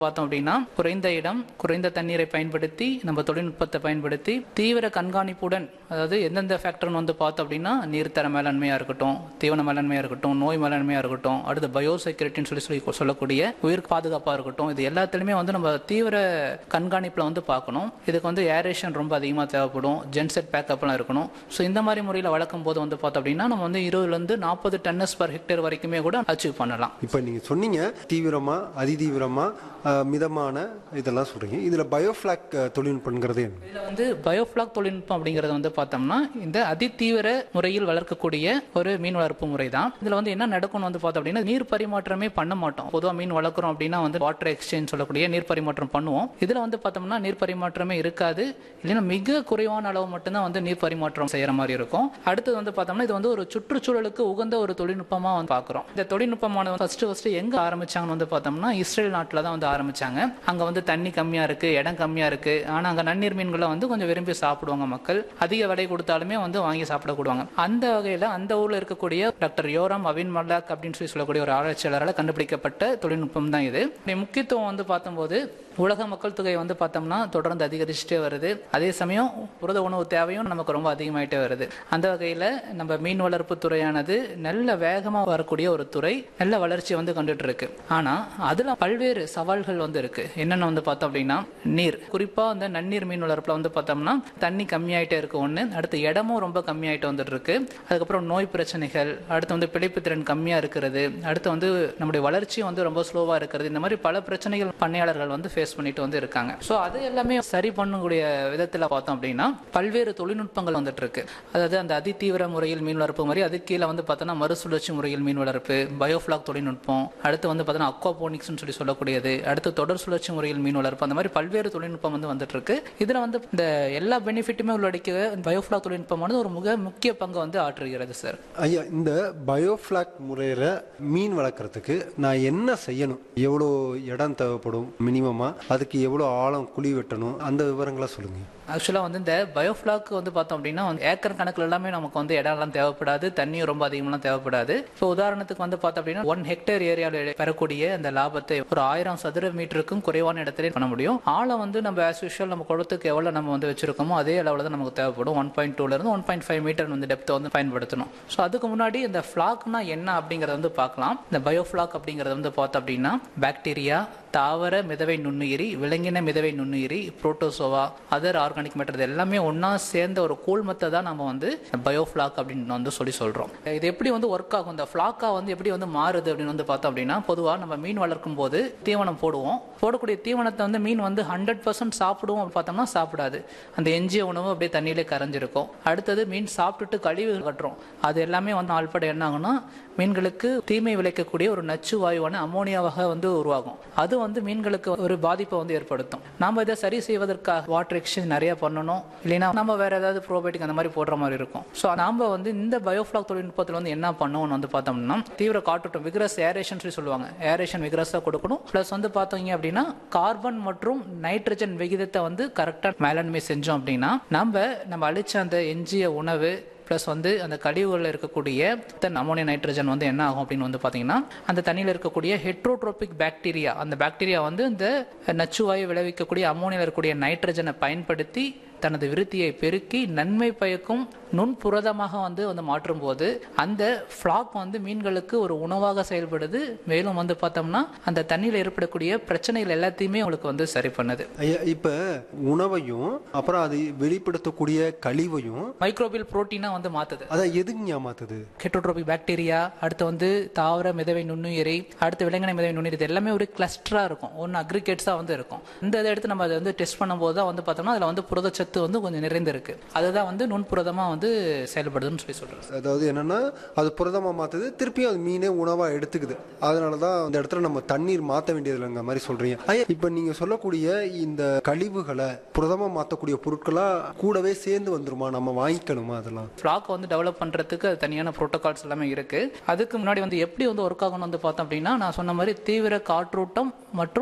பார்த்தோம் அப்படின்னா குறைந்த இடம் குறைந்த தண்ணீரை பயன்படுத்தி நம்ம தொழில்நுட்பத்தை பயன்படுத்தி தீவிர கண்காணிப்புடன் அதாவது எந்தெந்த ஃபேக்டர்னு வந்து பார்த்தோம் அப்படின்னா நீர்த்தர மேலாண்மையாக இருக்கட்டும் தீவன மேலாண்மையாக இருக்கட்டும் நோய் மேலாண்மையாக இருக்கட்டும் அடுத்து பயோ செக்யூரிட்டின்னு சொல்லி சொல்லி சொல்லக்கூடிய உயிர் பாதுகாப்பாக இருக்கட்டும் இது எல்லாத்துலேயுமே வந்து நம்ம தீவிர கண்காணிப்பில் வந்து பார்க்கணும் இதுக்கு வந்து ஏரேஷன் ரொம்ப அதிகமாக தேவைப்படும் ஜென்செட் பேக்கப்லாம் இருக்கணும் ஸோ இந்த மாதிரி முறையில் வளர்க்கும் போது வந்து பார்த்தோம் அப்படின்னா நம்ம வந்து இருபதுலேருந்து நாற்பது டன்னஸ் பர் ஹெக்டேர் வரைக்குமே கூட அச்சீவ் பண்ணலாம் இப்போ நீங்கள் சொன்னீங்க தீவிரமா அதிதீவிரமா அஹ், மிதமான இதெல்லாம் சொல்றீங்க இதில் பயோஃப்ளாக் தொழில்நுட்பங்கிறது என்ன இதில் வந்து பயோஃப்ளாக் தொழில்நுட்பம் அப்படிங்கிறது வந்து பார்த்தோம்னா இந்த அதிதீவிர முறையில் வளர்க்கக்கூடிய ஒரு மீன் வளர்ப்பு முறை தான் இதில் வந்து என்ன நடக்கும்னு வந்து பார்த்தோம் அப்படின்னா நீர் பரிமாற்றமே பண்ண மாட்டோம் பொதுவாக மீன் வளர்க்குறோம் அப்படின்னா வந்து வாட்டர் எக்ஸ்சேஞ்ச் சொல்லக்கூடிய நீர் பரிமாற்றம் பண்ணுவோம் இதில் வந்து பார்த்தோம்னா நீர் பரிமாற்றமே இருக்காது இல்லைன்னா மிக குறைவான அளவு மட்டும்தான் வந்து நீர் பரிமாற்றம் செய்கிற மாதிரி இருக்கும் அடுத்தது வந்து பார்த்தோம்னா இது வந்து ஒரு சுற்றுச்சூழலுக்கு உகந்த ஒரு தொழில்நுட்பமாக வந்து பார்க்குறோம் இந்த தொழில்நுட்பமானது ஃபர்ஸ்ட் ஃபர்ஸ்ட் எங்கே ஆரம்பிச்சாங்கன்னு வந்து பார்த்தோம்னா இஸ்ரேல் நாட்டில் தான் வந்து ஆரம்பிச்சாங்க அங்கே வந்து தண்ணி கம்மியாக இருக்கு இடம் கம்மியாக இருக்கு ஆனால் அங்கே நன்னீர் மீன்களை வந்து கொஞ்சம் விரும்பி சாப்பிடுவாங்க மக்கள் அதிக விலை கொடுத்தாலுமே வந்து வாங்கி சாப்பிடக்கூடுவாங்க அந்த வகையில் அந்த ஊரில் இருக்கக்கூடிய டாக்டர் யோராம் அவின் மல்லாக் அப்படின்னு சொல்லி சொல்லக்கூடிய ஒரு ஆராய்ச்சியாளரால் கண்டுபிடிக்கப்பட்ட தொழில்நுட்பம் தான் இது இதனுடைய முக்கியத்துவம் வந்து பார்த்தம்போது உலக மக்கள் தொகை வந்து பார்த்தோம்னா தொடர்ந்து அதிகரிச்சுட்டே வருது அதே சமயம் புரத உணவு தேவையும் நமக்கு ரொம்ப அதிகமாயிட்டே வருது அந்த வகையில் நம்ம மீன் வளர்ப்பு துறையானது நல்ல வேகமாக வரக்கூடிய ஒரு துறை நல்ல வளர்ச்சி வந்து கண்டுட்டு இருக்கு ஆனால் அதில் பல்வேறு சவால்கள் வந்து இருக்கு என்னென்ன வந்து பார்த்தோம் அப்படின்னா நீர் குறிப்பாக அந்த நன்னீர் மீன் வளர்ப்பில் வந்து பார்த்தோம்னா தண்ணி கம்மியாயிட்டே இருக்கு ஒன்று அடுத்து இடமும் ரொம்ப கம்மியாயிட்டு வந்துட்டு இருக்கு அதுக்கப்புறம் நோய் பிரச்சனைகள் அடுத்து வந்து பிழைப்பு திறன் கம்மியாக இருக்கிறது அடுத்து வந்து நம்முடைய வளர்ச்சியும் வந்து ரொம்ப ஸ்லோவாக இருக்கிறது இந்த மாதிரி பல பிரச்சனைகள் பண்ணையாளர்கள் வந்து ஃபேஸ் பண்ணிட்டு வந்து இருக்காங்க ஸோ அது எல்லாமே சரி பண்ணக்கூடிய விதத்தில் பார்த்தோம் அப்படின்னா பல்வேறு தொழில்நுட்பங்கள் வந்துட்டு இருக்கு அதாவது அந்த அதிதீவிர முறையில் மீன் வளர்ப்பு மாதிரி அது கீழே வந்து பார்த்தோன்னா மறுசுழற்சி முறையில் மீன் வளர்ப்பு பயோஃப்ளாக் தொழில்நுட்பம் அடுத்து வந்து பார்த்தோன்னா அக்வாபோனிக்ஸ்னு சொல்லி சொல்லக்கூடியது அடுத்து தொடர் சுழற்சி முறையில் மீன் வளர்ப்பு அந்த மாதிரி பல்வேறு தொழில்நுட்பம் வந்து வந்துட்டு இருக்கு இதில் வந்து இந்த எல்லா பெனிஃபிட்டுமே உள்ளடக்கிய பயோஃப்ளாக் தொழில்நுட்பமானது ஒரு மிக முக்கிய பங்கு வந்து ஆற்றுகிறது சார் ஐயா இந்த பயோஃப்ளாக் முறையில் மீன் வளர்க்குறதுக்கு நான் என்ன செய்யணும் எவ்வளோ இடம் தேவைப்படும் மினிமமாக அதுக்கு எவ்வளோ ஆழம் குழி வெட்டணும் அந்த விவரங்களை சொல்லுங்கள் ஆக்சுவலாக வந்து இந்த பயோஃப்ளாக் வந்து பார்த்தோம் அப்படின்னா வந்து ஏக்கர் கணக்கில் எல்லாமே நமக்கு வந்து இடம்லாம் தேவைப்படாது தண்ணியும் ரொம்ப அதிகமாக தேவைப்படாது இப்போ உதாரணத்துக்கு வந்து பார்த்தோம் அப்படின்னா ஒன் ஹெக்டேர் ஏரியாவில் பெறக்கூடிய அந்த லாபத்தை ஒரு ஆயிரம் சதுர மீட்டருக்கும் குறைவான இடத்துல பண்ண முடியும் ஆழம் வந்து நம்ம ஆஸ் யூஷுவல் நம்ம குளத்துக்கு எவ்வளோ நம்ம வந்து வச்சிருக்கோமோ அதே அளவில் தான் நமக்கு தேவைப்படும் ஒன் பாயிண்ட் டூலேருந்து ஒன் பாயிண்ட் ஃபைவ் மீட்டர் வந்து டெப்த்தை வந்து பயன்படுத்தணும் ஸோ அதுக்கு முன்னாடி இந்த ஃப்ளாக்னா என்ன அப்படிங்கிறத வந்து பார்க்கலாம் இந்த பயோஃப்ளாக் அப்படிங்கிறது வந்து பார்த்தோம் அப்படின்னா பாக்டீரியா தாவர மிதவை நுண்ணுயிரி விலங்கின மிதவை நுண்ணுயிரி புரோட்டோசோவா அதர் ஆர்கானிக் மேட்டர் இது எல்லாமே ஒன்றா சேர்ந்த ஒரு கூழ்மத்தை தான் நம்ம வந்து பயோஃப்ளாக் அப்படின்னு வந்து சொல்லி சொல்கிறோம் இது எப்படி வந்து ஒர்க் ஆகும் இந்த ஃப்ளாக்கா வந்து எப்படி வந்து மாறுது அப்படின்னு வந்து பார்த்தோம் அப்படின்னா பொதுவாக நம்ம மீன் வளர்க்கும் போது தீவனம் போடுவோம் போடக்கூடிய தீவனத்தை வந்து மீன் வந்து ஹண்ட்ரட் பர்சன்ட் சாப்பிடுவோம் அப்படின்னு பார்த்தோம்னா சாப்பிடாது அந்த எஞ்சிய உணவு அப்படியே தண்ணியிலே கரைஞ்சிருக்கும் அடுத்தது மீன் சாப்பிட்டுட்டு கழிவு கட்டுறோம் அது எல்லாமே வந்து ஆள்பட என்ன ஆகும்னா மீன்களுக்கு தீமை விளைக்கக்கூடிய ஒரு நச்சு வாயுவான அமோனியாவாக வந்து உருவாகும் அது வந்து மீன்களுக்கு ஒரு பாதிப்பை வந்து ஏற்படுத்தும் நாம இதை சரி செய்வதற்காக வாட்டர் எக்ஸ்சேஞ்ச் நிறைய பண்ணணும் இல்லைன்னா நம்ம வேற ஏதாவது ப்ரோபயோட்டிக் அந்த மாதிரி போடுற மாதிரி இருக்கும் ஸோ நாம வந்து இந்த பயோஃப்ளாக் தொழில்நுட்பத்தில் வந்து என்ன பண்ணணும்னு வந்து பார்த்தோம்னா தீவிர காற்றோட்டம் விக்ரஸ் ஏரேஷன் சொல்லி சொல்லுவாங்க ஏரேஷன் விக்ரஸாக கொடுக்கணும் ப்ளஸ் வந்து பார்த்தீங்க அப்படின்னா கார்பன் மற்றும் நைட்ரஜன் விகிதத்தை வந்து கரெக்டாக மேலாண்மை செஞ்சோம் அப்படின்னா நம்ம நம்ம அழிச்ச அந்த எஞ்சிய உணவு ப்ளஸ் வந்து அந்த கழிவுகளில் இருக்கக்கூடிய அமோனியா நைட்ரஜன் வந்து என்ன ஆகும் அப்படின்னு வந்து பார்த்தீங்கன்னா அந்த தண்ணியில் இருக்கக்கூடிய ஹெட்ரோட்ரோபிக் பாக்டீரியா அந்த பாக்டீரியா வந்து இந்த நச்சுவாயு விளைவிக்கக்கூடிய அமோனியாவில் இருக்கக்கூடிய நைட்ரஜனை பயன்படுத்தி தனது விருத்தியை பெருக்கி நன்மை பயக்கும் நுண்புரதமாக வந்து வந்து மாற்றும் போது அந்த ஃப்ளாக் வந்து மீன்களுக்கு ஒரு உணவாக செயல்படுது மேலும் வந்து பார்த்தோம்னா அந்த தண்ணியில் ஏற்படக்கூடிய பிரச்சனைகள் எல்லாத்தையுமே உங்களுக்கு வந்து சரி பண்ணுது ஐயா இப்போ உணவையும் அப்புறம் அது வெளிப்படுத்தக்கூடிய கழிவையும் மைக்ரோபியல் புரோட்டீனா வந்து மாத்துது அதான் எதுக்கு ஏமாத்துது ஹெட்ரோட்ரோபிக் பாக்டீரியா அடுத்து வந்து தாவர மிதவை நுண்ணுயிரி அடுத்து விலங்கின மிதவை நுண்ணுயிரி இது எல்லாமே ஒரு கிளஸ்டரா இருக்கும் ஒன்று அக்ரிகேட்ஸாக வந்து இருக்கும் இந்த இதை எடுத்து நம்ம அதை வந்து டெஸ்ட் பண்ணும்போது தான் வந்து பார்த்தோம்னா அதில் வந்து புரதச்சத்து வந்து கொஞ்சம் நிறைந்திருக்கு அதுதான் வந்து நுண்புரதமாக வந்து செயல்படுதுன்னு சொல்லி சொல்கிறேன் அதாவது என்னன்னா அது புரதமாக மாற்றுது திருப்பியும் அது மீனே உணவாக எடுத்துக்குது அதனால தான் அந்த இடத்துல நம்ம தண்ணீர் மாற்ற வேண்டியதில்லைங்க மாதிரி சொல்கிறீங்க ஐயா இப்போ நீங்கள் சொல்லக்கூடிய இந்த கழிவுகளை புரதமாக மாற்றக்கூடிய பொருட்களாக கூடவே சேர்ந்து வந்துருமா நம்ம வாங்கிக்கணுமா அதெல்லாம் ஃப்ளாக் வந்து டெவலப் பண்ணுறதுக்கு அது தனியான ப்ரோட்டோகால்ஸ் எல்லாமே இருக்குது அதுக்கு முன்னாடி வந்து எப்படி வந்து ஒர்க் ஆகணும் வந்து பார்த்தோம் அப்படின்னா நான் சொன்ன மாதிரி தீவிர காற்றோட்டம் மற்றும்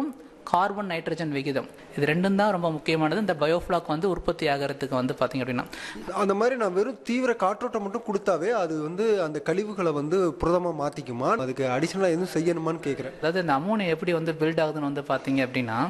கார்பன் நைட்ரஜன் விகிதம் இது ரெண்டும் தான் ரொம்ப முக்கியமானது இந்த பயோஃப்ளாக் வந்து உற்பத்தி ஆகிறதுக்கு வந்து பார்த்தீங்க அப்படின்னா அந்த மாதிரி நான் வெறும் தீவிர காற்றோட்டம் மட்டும் கொடுத்தாவே அது வந்து அந்த கழிவுகளை வந்து புரதமா மாத்திக்குமா அதுக்கு அடிஷனலா எதுவும் செய்யணுமான்னு கேக்குறேன் அதாவது இந்த அமோனியா எப்படி வந்து பில்ட் ஆகுதுன்னு வந்து பார்த்தீங்க அப்படின்னா